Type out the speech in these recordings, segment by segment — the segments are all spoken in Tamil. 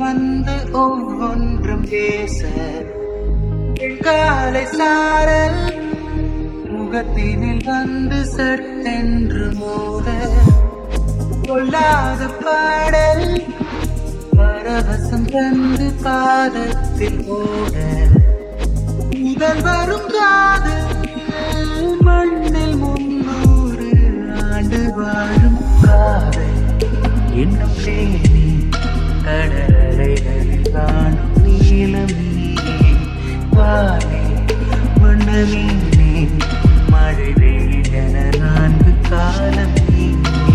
வந்து ஒவ்வொன்றும் பேச காலை சாரல் முகத்தினில் வந்து சட்டென்று மோத கொள்ளாத பாடல் பரவசம் தந்து பாதத்தில் ஓட முதல் வரும் காதல் மண்ணில் முன்னூறு ஆண்டு வாழும் காதல் என்னும் தேனி கடலைகளில் காணும் நீலம் நீ வானே மண்ண நீனே மழை வெயிலென நான்கு காலம் நீ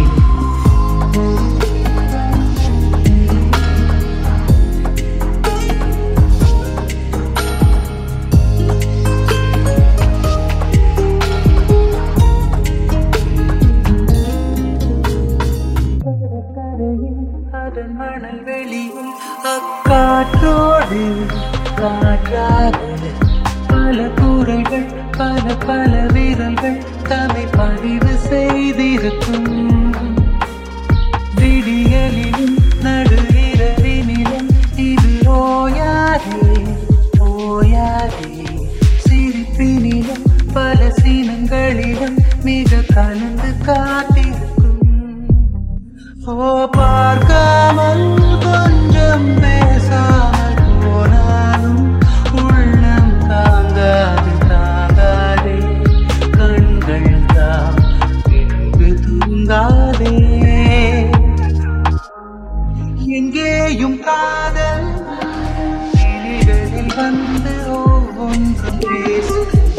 கடற்கரையில் அதன் மணல் வெளியில் அக்காற்றோடு காற்றாக பல குரல்கள் பல பல விரல்கள் தம்மை பதிவு செய்திருக்கும் விடியலிலும் நடு இரவினிலும் இது ஓயாதே ஓயாதே சிரிப்பினிலும் பல சீனங்களிலும் மிக கலந்து காத்திருக்கும் ஓ பார்க்காமல் கொஞ்சம் பேசாமல் போனாலும் உள்ளம் தாங்காது தாங்காதே கண்கள் தாம் பின்பு தூங்காதே எங்கேயும் காதல் கிளிகளில் வந்து ஒவ்வொன்றும் பேசு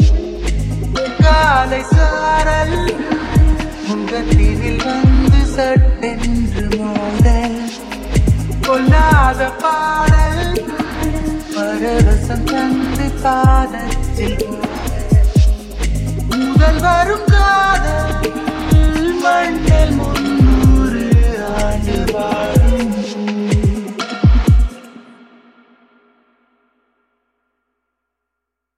காலை சாரல் முகத்தினில் வந்து சட்டென்று மோத கொல்லாத பாடல் பரவசம் தந்து பாதத்தில் போட. முதல் வரும் காதல் மண்ணை